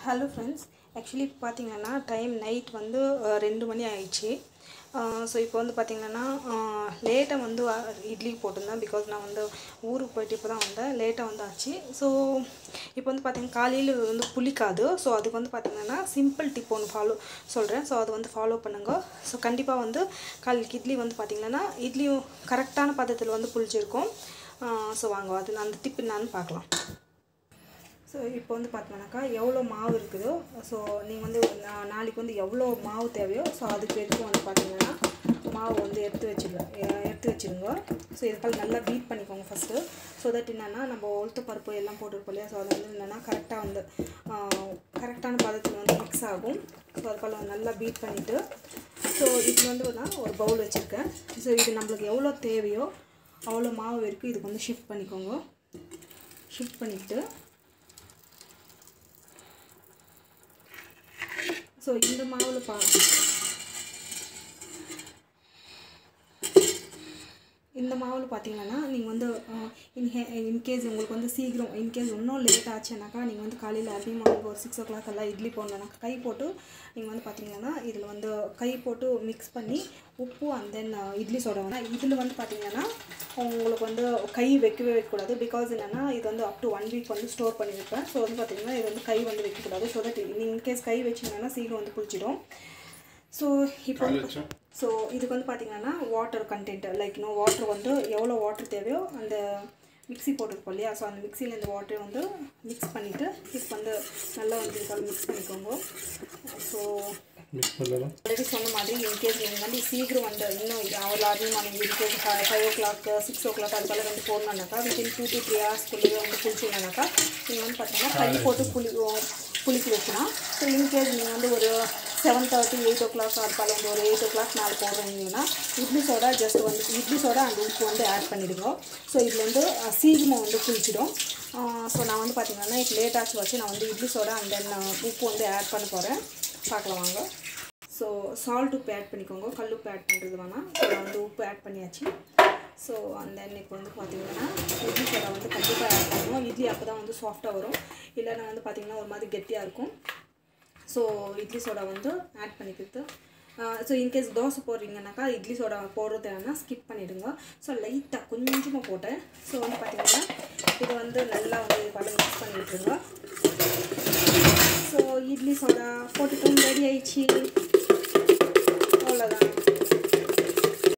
hello friends actually இப்போ பார்த்தீங்கன்னா time night வந்து அஹ், ரெண்டு மணி ஆயிடுச்சு ஸோ இப்போ வந்து பார்த்தீங்கன்னா லேட்டாக வந்து அஹ், இட்லி போட்டிருந்தேன் பிகாஸ் நான் வந்து ஊருக்கு போயிட்டு இப்போ தான் வந்தேன் லேட்டாக வந்து ஆச்சு ஸோ இப்போ வந்து பார்த்தீங்கன்னா காலையில் வந்து புளிக்காது ஸோ அதுக்கு வந்து பார்த்தீங்கன்னா சிம்பிள் டிப் ஒன்று ஃபாலோ சொல்கிறேன் ஸோ அது வந்து ஃபாலோ பண்ணுங்க ஸோ கண்டிப்பாக வந்து காலைக்கு இட்லி வந்து பார்த்தீங்கன்னா இட்லியும் கரெக்டான பதத்தில் வந்து புளிச்சிருக்கும் ஸோ வாங்க அது அந்த டிப் என்னன்னு பார்க்கலாம் ஸோ இப்போ வந்து பார்த்தோம்னாக்கா எவ்வளோ மாவு இருக்குதோ ஸோ நீங்கள் வந்து நா- நாளைக்கு வந்து எவ்வளோ மாவு தேவையோ ஸோ அதுக்கு வரைக்கும் வந்து பார்த்தீங்கன்னா மாவு வந்து எடுத்து வச்சுருங்க எ- எடுத்து வச்சுருங்க ஸோ இதுக்கால் நல்லா பீட் பண்ணிக்கோங்க ஃபஸ்ட்டு ஸோ தட் என்னென்னா நம்ம உளுத்த பருப்பு எல்லாம் போட்டுருப்போம் இல்லையா ஸோ அது வந்து என்னென்னா கரெக்டாக வந்து கரெக்டான பதத்தில் வந்து மிக்ஸ் ஆகும் ஸோ அதுக்கால நல்லா பீட் பண்ணிவிட்டு ஸோ இது வந்து நான் ஒரு பவுல் வச்சுருக்கேன் ஸோ இது நம்மளுக்கு எவ்வளோ தேவையோ அவ்வளோ மாவு வரைக்கும் இதுக்கு வந்து ஷிஃப்ட் பண்ணிக்கோங்க ஷிஃப்ட் பண்ணிவிட்டு ஸோ இந்த மாவில் பா இந்த மாவில் பார்த்தீங்கன்னா நீங்கள் வந்து இன்ஹே இன்கேஸ் உங்களுக்கு வந்து சீக்கிரம் இன்கேஸ் இன்னும் லேட் ஆச்சுனாக்கா நீங்கள் வந்து காலையில் அர்லி மார்னிங் ஒரு சிக்ஸ் ஓ கிளாக் எல்லாம் இட்லி போடணுன்னாக்கா கை போட்டு நீங்கள் வந்து பார்த்தீங்கன்னா இதில் வந்து கை போட்டு மிக்ஸ் பண்ணி உப்பு அண்ட் தென் இட்லி சோடா வந்து இதில் வந்து பார்த்தீங்கன்னா உங்களுக்கு வந்து கை வைக்கவே வைக்கக்கூடாது பிகாஸ் என்னென்னா இது வந்து அப் டு ஒன் வீக் வந்து ஸ்டோர் பண்ணி வைப்பேன் ஸோ வந்து பார்த்தீங்கன்னா இது வந்து கை வந்து வைக்கக்கூடாது ஸோ தட் நீங்கள் இன்கேஸ் கை வச்சிங்கன்னா சீக்கிரம் வந்து புளிச்சிடும் ஸோ இப்போ வந்து ஸோ இதுக்கு வந்து பார்த்தீங்கன்னா வாட்டர் கண்டென்ட் லைக் இன்னும் வாட்டர் வந்து எவ்வளோ வாட்டர் தேவையோ அந்த மிக்ஸி போட்டிருப்போம் இல்லையா ஸோ அந்த மிக்சியில் இந்த வாட்டரை வந்து மிக்ஸ் பண்ணிவிட்டு இப்போ வந்து நல்லா வந்து இதுக்காக மிக்ஸ் பண்ணிக்கோங்க ஸோ மிக்ஸ் பண்ணலாம் ஆல்ரெடி சொன்ன மாதிரி இன்கேஸ் நீங்கள் வந்து சீக்கிரம் வந்து இன்னும் அவ்வளோ early morning in case five o'clock six o'clock அதுக்கால வந்து போடணுன்னாக்கா வித்தின் டூ டு த்ரீ ஹவர்ஸ்க்குள்ளேயே வந்து குளிச்சிங்கனாக்கா நீங்கள் வந்து பார்த்தீங்கன்னா கை போட்டு புளி புளிக்க வைக்கலாம் ஸோ இன்கேஸ் நீங்கள் வந்து ஒரு seven thirty eight o'clock அதுக்கால வந்து ஒரு எயிட் ஓ கிளாக் மேலே போடுறீங்கன்னா இட்லி சோடா ஜஸ்ட் வந்து இட்லி சோடா அந்த உப்பு வந்து ஆட் பண்ணிவிடுங்க ஸோ இதில் வந்து அஹ், சீக்கிரமாக வந்து குளிச்சிடும் ஸோ நான் வந்து பார்த்தீங்கன்னா இப்போ லேட் ஆச்சு வச்சு நான் வந்து இட்லி சோடா அண்ட் தென் உப்பு வந்து ஆட் பண்ண போகிறேன் பார்க்கலாம் வாங்க ஸோ சால்ட் உப்பு ஆட் பண்ணிக்கோங்க கல் உப்பு ஆட் பண்ணுறது வேணாம் ஸோ நான் வந்து உப்பு ஆட் பண்ணியாச்சு ஸோ அந்த தென் இப்போ வந்து பார்த்தீங்கன்னா இட்லி சோடா வந்து கண்டிப்பாக ஆட் பண்ணணும் இட்லி அப்போ தான் வந்து சாஃப்டாக வரும் இல்லைன்னா வந்து பார்த்தீங்கன்னா ஒரு மாதிரி கெட்டியாக இருக்கும் ஸோ இட்லி சோடா வந்து ஆட் பண்ணிக்கிறது ஸோ இன்கேஸ் தோசை போடுறீங்கனாக்கா இட்லி சோடா போடுறது வேணா ஸ்கிப் பண்ணிவிடுங்க ஸோ லைட்டாக கொஞ்சமாக போட்டேன் ஸோ வந்து பார்த்தீங்கன்னா இது வந்து நல்லா வந்து இது பண்ணி மிக்ஸ் பண்ணி விட்டுருங்க ஸோ இட்லி சோடா போட்டுட்டோம் ரெடி ஆயிடுச்சு